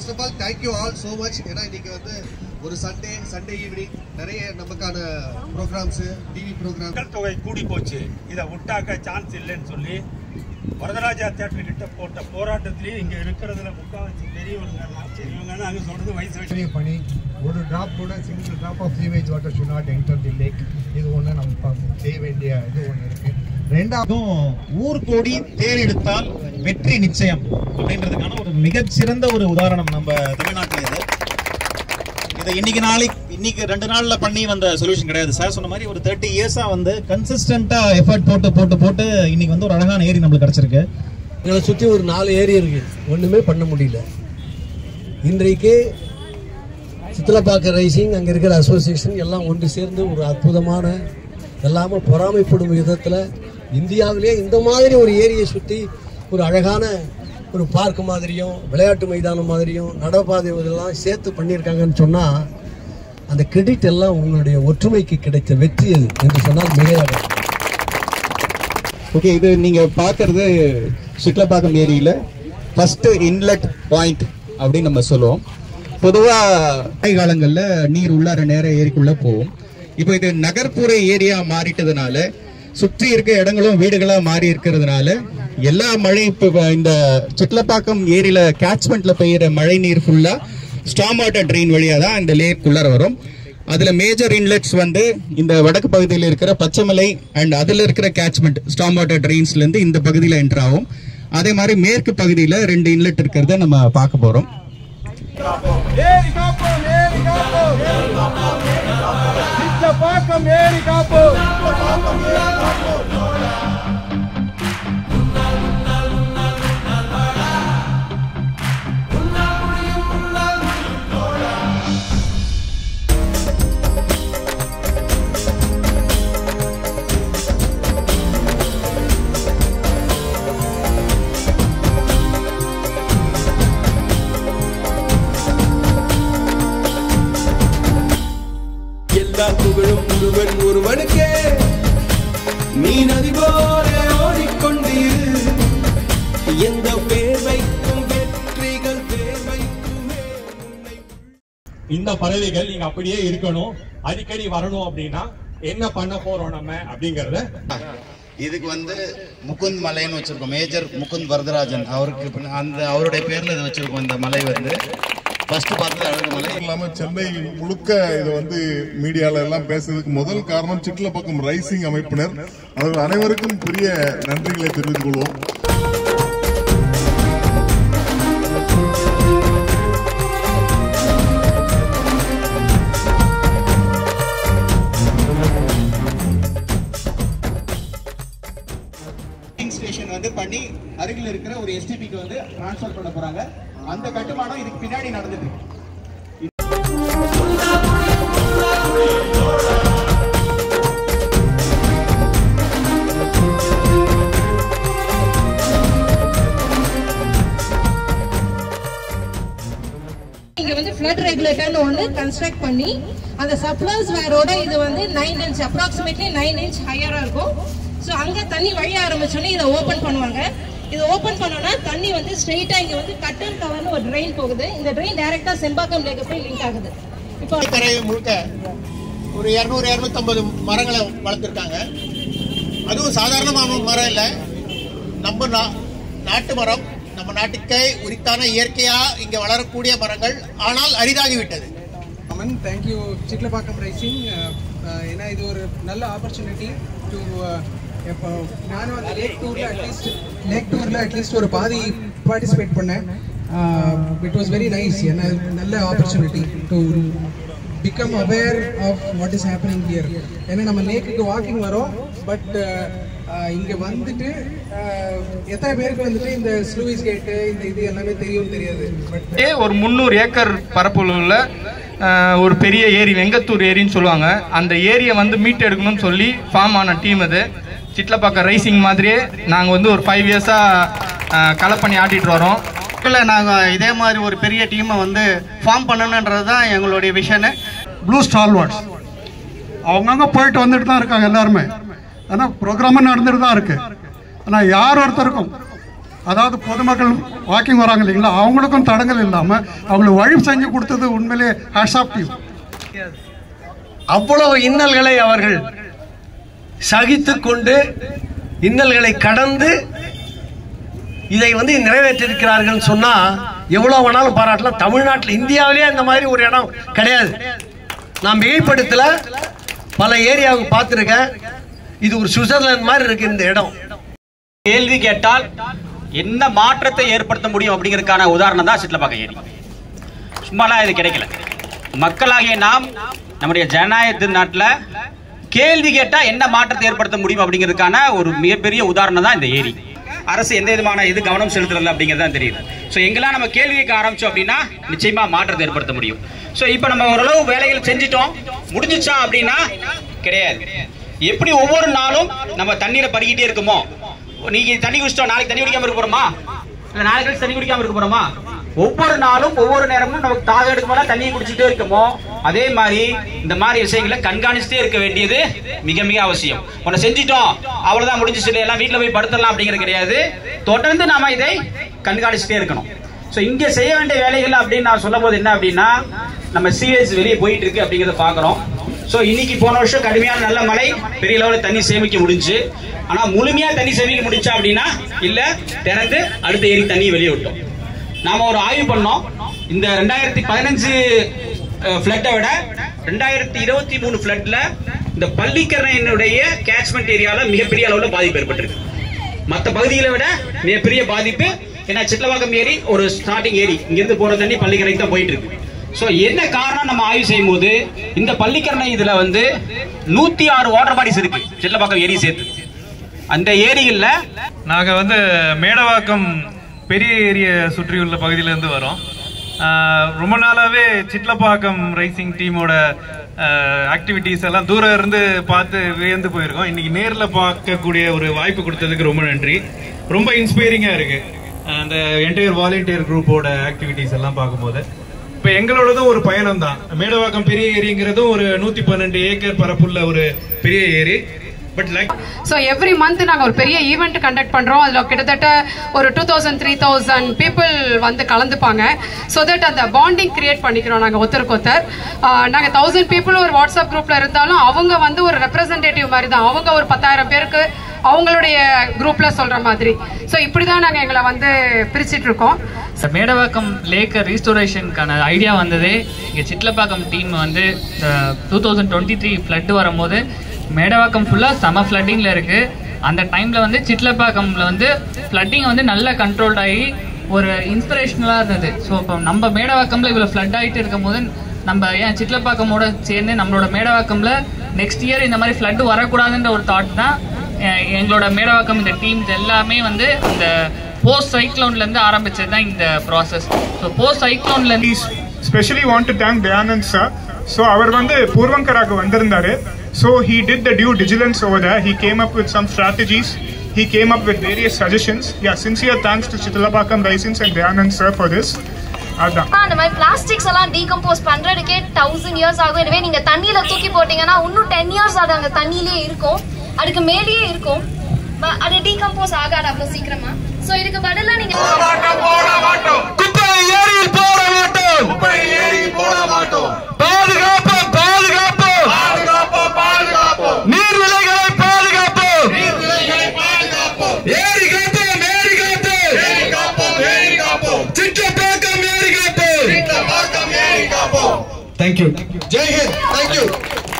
first of all thank you all so much ஏன்னா இன்னைக்கு வந்து ஒரு சண்டே சண்டே ஈவினிங் நிறைய நமக்கான ப்ரோக்ராம்ஸ் டிவி ப்ரோக்ராம் மக்கள் தொகை கூடி போச்சு இதை விட்டாக்க சான்ஸ் இல்லைன்னு சொல்லி வரதராஜா தேட்டர் கிட்ட போட்ட போராட்டத்திலேயே இங்க இருக்கிறதுல முக்காவாசி பெரியவங்க பெரியவங்க நாங்க சொல்றது வயசு வயசு பெரிய பணி ஒரு டிராப் கூட single drop of sewage water should not enter the lake இது ஒன்று நம்ம பா- செய்ய வேண்டிய இது ஒன்று இருக்கு ரெண்டாவது அதுவும் ஊர் கோடி தேரெடுத்தால் வெற்றி நிச்சயம் அப்படின்றதுக்கான ஒரு மிகச்சிறந்த ஒரு உதாரணம் நம்ம தமிழ்நாட்டில் இது இதை இன்னைக்கு நாளைக்கு இன்னைக்கு ரெண்டு நாள்ல பண்ணி வந்த சொல்யூஷன் கிடையாது சார் சொன்ன மாதிரி ஒரு தேர்ட்டி இயர்ஸா வந்து கன்சிஸ்டண்டா எஃபர்ட் போட்டு போட்டு போட்டு இன்னைக்கு வந்து ஒரு அழகான ஏரி நம்மளுக்கு கிடைச்சிருக்கு எங்களை சுற்றி ஒரு நாலு ஏரி இருக்கு ஒன்றுமே பண்ண முடியல இன்றைக்கு சித்தலப்பாக்க ரைசிங் அங்கே இருக்கிற அசோசியேஷன் எல்லாம் ஒன்று சேர்ந்து ஒரு அற்புதமான எல்லாமே பொறாமைப்படும் விதத்தில் இந்தியாவிலே இந்த மாதிரி ஒரு ஏரியை சுற்றி ஒரு அழகான ஒரு பார்க் மாதிரியும் விளையாட்டு மைதானம் மாதிரியும் நடப்பாதை இதெல்லாம் சேர்த்து பண்ணியிருக்காங்கன்னு சொன்னால் அந்த கிரெடிட் எல்லாம் உங்களுடைய ஒற்றுமைக்கு கிடைத்த வெற்றி அது என்று சொன்னால் மிகையாக ஓகே இது நீங்க பாக்குறது சிட்லப்பாக்கம் ஏரியில ஃபர்ஸ்ட் இன்லெட் பாயிண்ட் அப்படின்னு நம்ம சொல்லுவோம் பொதுவா மழை காலங்கள்ல நீர் உள்ளார நேர ஏரிக்குள்ள போகும் இப்போ இது நகர்ப்புற ஏரியா மாறிட்டதுனால சுற்றி இருக்க இடங்களும் வீடுகளா மாறி இருக்கிறதுனால எல்லா மழை இப்போ இந்த சிட்லப்பாக்கம் ஏரியில கேட்ச்மெண்ட்ல பெய்யுற மழை நீர் ஃபுல்லா ஸ்டாம் வாட்டர் ட்ரெயின் வழியா தான் இந்த லேக் உள்ளார வரும் அதுல மேஜர் இன்லெட்ஸ் வந்து இந்த வடக்கு பகுதியில் இருக்கிற பச்சைமலை அண்ட் அதுல இருக்கிற கேட்ச்மெண்ட் ஸ்டாம் வாட்டர் ட்ரெயின்ஸ்ல இருந்து இந்த பகுதியில் என்டர் ஆகும் அதே மாதிரி மேற்கு பகுதியில ரெண்டு இன்லெட் இருக்கிறத நம்ம பார்க்க போறோம் எல்லா புகழும் முருகன் ஒருவனுக்கே நீ நதி போல ஓடிக்கொண்டீரு எந்த பேர் வைக்கும் வெற்றிகள் பேர் வைக்குமே உன்னை இந்த பறவைகள் நீங்க அப்படியே இருக்கணும் அடிக்கடி வரணும் அப்படின்னா என்ன பண்ண போறோம் நம்ம அப்படிங்கறத இதுக்கு வந்து முகுந்த் மலைன்னு வச்சிருக்கோம் மேஜர் முகுந்த் வரதராஜன் அவருக்கு பின்ன- அந்த அவருடைய பேர்ல இது வச்சிருக்கோம் இந்த மலை வந்து ஃபர்ஸ்ட் பார்த்தது அழகு மலை இல்லாம சென்னை முழுக்க இது வந்து மீடியால எல்லாம் பேசுறதுக்கு முதல் காரணம் சிட்லப்பக்கம் ரைசிங் அமைப்பினர் அவர்கள் அனைவருக்கும் பெரிய நன்றிகளை தெரிவித்துக் கொள்வோம் ஸ்டேஷன் வந்து பண்ணி அருகில் இருக்கிற ஒரு எஸ்டிபிக்கு வந்து டிரான்ஸ்ஃபர் பண்ண போறாங்க அந்த கட்டுமானம் இதுக்கு பின்னாடி நடந்துட்டு இருக்கு இங்க வந்து ஃப்ளட் ரெகுலேட்டர்னு ஒன்று கன்ஸ்ட்ரக்ட் பண்ணி அந்த சப்ளர்ஸ் வேரோட இது வந்து nine inch approximately nine inch ஹையரா இருக்கும் ஸோ அங்க தண்ணி வழிய ஆரம்பிச்சோன்னே இதை ஓபன் பண்ணுவாங்க இது ஓபன் பண்ணோம்னா தண்ணி வந்து ஸ்ட்ரெயிட்டா இங்க வந்து கட்டன் கவர்னு ஒரு ட்ரெயின் போகுது இந்த ட்ரெயின் டைரக்டா செம்பாக்கம் லேக்கு போய் லிங்க் ஆகுது இப்போ கரை முழுக்க ஒரு இரநூறு இரநூத்தம்பது மரங்களை வளர்த்துருக்காங்க அதுவும் சாதாரணமான மரம் இல்லை நம்ம நா- நாட்டு மரம் நம்ம நாட்டுக்கே உரித்தான இயற்கையா இங்க வளரக்கூடிய மரங்கள் ஆனால் அரிதாகிவிட்டது அமன் தேங்க்யூ சிட்லப்பாக்கம் ரைசிங் ஏன்னா இது ஒரு நல்ல ஆப்பர்ச்சுனிட்டி டு இப்போ நானும் அந்த லேக் டூரில் அட்லீஸ்ட் லேக் டூரில் அட்லீஸ்ட் ஒரு பாதி பார்ட்டிசிபேட் பண்ணேன் இட் வாஸ் வெரி நைஸ் ஏன்னா நல்ல opportunity to become aware of what is happening here ஏன்னா நம்ம லேக்குக்கு வாக்கிங் வரோம் பட் இங்கே வந்துட்டு uh, எத்தனை பேருக்கு வந்துட்டு இந்த ஸ்லூயிஸ் கேட்டு இந்த இது எல்லாமே தெரியும் தெரியாது பட் ஏ ஒரு முந்நூறு ஏக்கர் பரப்பளவுல அஹ், ஒரு பெரிய ஏரி வெங்கத்தூர் ஏரின்னு சொல்லுவாங்க அந்த ஏரியை வந்து மீட் எடுக்கணும்னு சொல்லி ஃபார்ம் ஆன டீம் இது சிட்லப்பாக்கம் ரைசிங் மாதிரியே நாங்கள் வந்து ஒரு ஃபைவ் இயர்ஸாக கலெக்ட் பண்ணி ஆட்டிட்டு வரோம் இல்லை நாங்கள் இதே மாதிரி ஒரு பெரிய டீமை வந்து ஃபார்ம் பண்ணணுன்றது தான் எங்களுடைய விஷனு ப்ளூ ஸ்டால்வார்ட்ஸ் அவங்கவுங்க போயிட்டு வந்துட்டு தான் இருக்காங்க எல்லாருமே ஆனால் ப்ரோக்ராமும் நடந்துட்டு தான் இருக்கு ஆனால் யார் ஒருத்தருக்கும் அதாவது பொதுமக்கள் வாக்கிங் வராங்க இல்லைங்களா அவங்களுக்கும் தடங்கள் இல்லாமல் அவங்களுக்கு வழி செஞ்சு கொடுத்தது உண்மையிலே ஹேட்ஸ் ஆஃப் யூ அவ்வளவு இன்னல்களை அவர்கள் சகித்து கொண்டு இன்னல்களை கடந்து இதை வந்து நிறைவேற்றிருக்கிறார்கள் சொன்னா எவ்வளவு வேணாலும் பாராட்டலாம் தமிழ்நாட்டில் இந்தியாவிலேயே இந்த மாதிரி ஒரு இடம் கிடையாது நான் மிகைப்படுத்தல பல ஏரியாவுக்கு பார்த்துருக்கேன் இது ஒரு சுவிட்சர்லாந்து மாதிரி இருக்கு இந்த இடம் கேள்வி கேட்டால் என்ன மாற்றத்தை ஏற்படுத்த முடியும் அப்படிங்கிறதுக்கான உதாரணம் தான் சிட்லப்பாக்கம் ஏரி சும்மாலாம் இது கிடைக்கல மக்களாகிய நாம் நம்முடைய ஜனநாயக நாட்டில் கேள்வி கேட்டால் என்ன மாற்றத்தை ஏற்படுத்த முடியும் அப்படிங்கிறதுக்கான ஒரு மிகப்பெரிய உதாரணம் தான் இந்த ஏரி அரசு எந்த விதமான இது கவனம் செலுத்துறதில்ல அப்படிங்கிறது தான் தெரியுது ஸோ எங்கெல்லாம் நம்ம கேள்வி கேட்க ஆரம்பிச்சோம் அப்படின்னா நிச்சயமா மாற்றத்தை ஏற்படுத்த முடியும் ஸோ இப்போ நம்ம ஓரளவு வேலைகள் செஞ்சிட்டோம் முடிஞ்சிச்சா அப்படின்னா கிடையாது எப்படி ஒவ்வொரு நாளும் நம்ம தண்ணீரை பருகிட்டே இருக்குமோ நீங்க தண்ணி குடிச்சிட்டோம் நாளைக்கு தண்ணி குடிக்காம இருக்க போறோமா இல்ல நாளைக்கு கழிச்சு தண்ணி குடிக்காம இருக்க போறோமா ஒவ்வொரு நாளும் ஒவ்வொரு நேரமும் நமக்கு தாகம் எடுக்கும் போது தண்ணியை குடிச்சிட்டே இருக்கமோ அதே மாதிரி இந்த மாதிரி விஷயங்களை கண்காணிச்சுட்டே இருக்க வேண்டியது மிக மிக அவசியம் ஒன்னு செஞ்சிட்டோம் அவ்வளவுதான் முடிஞ்சிச்சு இல்லை, எல்லாம் வீட்டுல போய் படுத்துடலாம் அப்படிங்கிறது கிடையாது தொடர்ந்து நாம இதை கண்காணிச்சுட்டே இருக்கணும் சோ இங்க செய்ய வேண்டிய வேலைகள் அப்படின்னு நான் சொல்லும் போது என்ன அப்படின்னா நம்ம சீவேஜ் வெளியே போயிட்டு இருக்கு அப்படிங்கறத பாக்குறோம் சோ இன்னைக்கு போன வருஷம் கடுமையான நல்ல மழை பெரிய லெவலில் தண்ணி சேமிக்க முடிஞ்சு ஆனா முழுமையா தண்ணி சேமிக்க முடிஞ்சா அப்படின்னா இல்ல திறந்து அடுத்த ஏரி தண்ணி வெளியே விட்டோம் நாம ஒரு ஆய்வு பண்ணோம் இந்த ரெண்டாயிரத்தி பதினஞ்சு ஃபிளட்டை விட ரெண்டாயிரத்தி இருபத்தி மூணு ஃபிளட்ல இந்த பள்ளிக்கரணையினுடைய கேட்ச்மெண்ட் ஏரியால மிகப்பெரிய அளவுல பாதிப்பு ஏற்பட்டிருக்கு மற்ற பகுதிகளை விட மிகப்பெரிய பாதிப்பு ஏன்னா சிட்லவாக்கம் ஏரி ஒரு ஸ்டார்டிங் ஏரி இங்கிருந்து போற தண்ணி பள்ளிக்கரைக்கு தான் போயிட்டு இருக்கு சோ என்ன காரணம் நம்ம ஆய்வு செய்யும் போது இந்த பள்ளிக்கரணை இதுல வந்து நூத்தி ஆறு வாட்டர் பாடிஸ் இருக்கு சிட்லப்பாக்கம் ஏரி சேர்த்து அந்த ஏரிகள்ல நாங்க வந்து மேடவாக்கம் பெரிய ஏரியை சுற்றியுள்ள பகுதியிலேருந்து வரோம் ஆஹ் ரொம்ப நாளாவே சிட்லப்பாக்கம் ரைசிங் டீமோட ஆக்டிவிட்டீஸ் எல்லாம் தூரம் இருந்து பார்த்து வியந்து போயிருக்கோம் இன்னைக்கு நேரில் பார்க்கக்கூடிய ஒரு வாய்ப்பு கொடுத்ததுக்கு ரொம்ப நன்றி ரொம்ப இன்ஸ்பைரிங்கா இருக்கு ஆஹ் அந்த என்டையர் வாலண்டியர் குரூப்போட ஆக்டிவிட்டீஸ் எல்லாம் பார்க்கும்போது இப்போ எங்களோடதும் ஒரு பயணம் தான் மேடவாக்கம் பெரிய ஏரிங்கிறதும் ஒரு நூத்தி பன்னெண்டு ஏக்கர் பரப்புள்ள ஒரு பெரிய ஏரி but like so every month நாங்கள் ஒரு பெரிய ஈவெண்ட் கண்டக்ட் பண்ணுறோம் அதில் கிட்டத்தட்ட ஒரு two thousand three thousand people வந்து கலந்துப்பாங்க ஸோ தட் அந்த பாண்டிங் கிரியேட் பண்ணிக்கிறோம் நாங்கள் ஒருத்தருக்கு ஒருத்தர் நாங்கள் தௌசண்ட் பீப்புள் ஒரு வாட்ஸ்அப் குரூப்பில் இருந்தாலும் அவங்க வந்து ஒரு ரெப்ரசன்டேட்டிவ் மாதிரி தான் அவங்க ஒரு பத்தாயிரம் பேருக்கு அவங்களுடைய குரூப்பில் சொல்கிற மாதிரி ஸோ இப்படி தான் நாங்கள் எங்களை வந்து பிரிச்சுட்டு இருக்கோம் சார் மேடவாக்கம் லேக் ரீஸ்டோரேஷனுக்கான ஐடியா வந்ததே இங்கே சிட்லப்பாக்கம் டீம் வந்து two thousand twenty three flood வரும்போது மேடவாக்கம் ஃபுல்லாக செம ஃப்ளட்டிங்கில் இருக்குது அந்த டைமில் வந்து சிட்லப்பாக்கமில் வந்து ஃப்ளட்டிங் வந்து நல்லா கண்ட்ரோல்ட் ஆகி ஒரு இன்ஸ்பிரேஷனலாக இருந்தது ஸோ இப்போ நம்ம மேடவாக்கமில் இவ்வளோ ஃப்ளட் ஆகிட்டு இருக்கும்போது நம்ம ஏன் சிட்லப்பாக்கமோட சேர்ந்து நம்மளோட மேடவாக்கமில் நெக்ஸ்ட் இயர் இந்த மாதிரி ஃப்ளட்டு வரக்கூடாதுன்ற ஒரு தாட் தான் அஹ், எங்களோட மேடவாக்கம் இந்த டீம்ஸ் எல்லாமே வந்து இந்த போஸ்ட் சைக்ளோன்லேருந்து ஆரம்பிச்சது தான் இந்த ப்ராசஸ் ஸோ போஸ்ட் சைக்ளோன்லேருந்து specially want to thank Dayanand sir so அவர் வந்து பூர்வங்கராக்கு வந்திருந்தாரு so he did the due diligence over the he came up with some strategies he came up with various suggestions yeah sincere thanks to Chitlapakkam risings and Dayanand sir for this அதான் அந்த மாதிரி plastics எல்லாம் decompose பண்றதுக்கே thousand years ஆகும் எனவே நீங்க தண்ணியில தூக்கி போட்டீங்கன்னா இன்னும் டென் இயர்ஸ் அது அங்க தண்ணியிலேயே இருக்கும் அதுக்கு மேலேயே இருக்கும் ப- அது டீகம்போஸ் ஆகாது அவ்வளவு சீக்கிரமா சோ இதுக்கு பதிலா நீங்க குப்பை ஏரியில் போட மாட்டோம் குப்பை ஏரியில் போட மாட்டோம் பாதுகாப்போம் பாதுகாப்போம் பாதுகாப்போம் பாதுகாப்போம் நீர்நிலைகளை பாதுகாப்போம் நீர்நிலைகளை பாதுகாப்போம் ஏரி காப்போம் ஏரி காப்போம் ஏரி காப்போம் ஏரி காப்போம் சிற்றப்பாக்கம் ஏரி காப்போம் சிற்றப்பாக்கம் ஏரி காப்போம் தேங்க்யூ ஜெய் ஹிந்த் தேங்க்யூ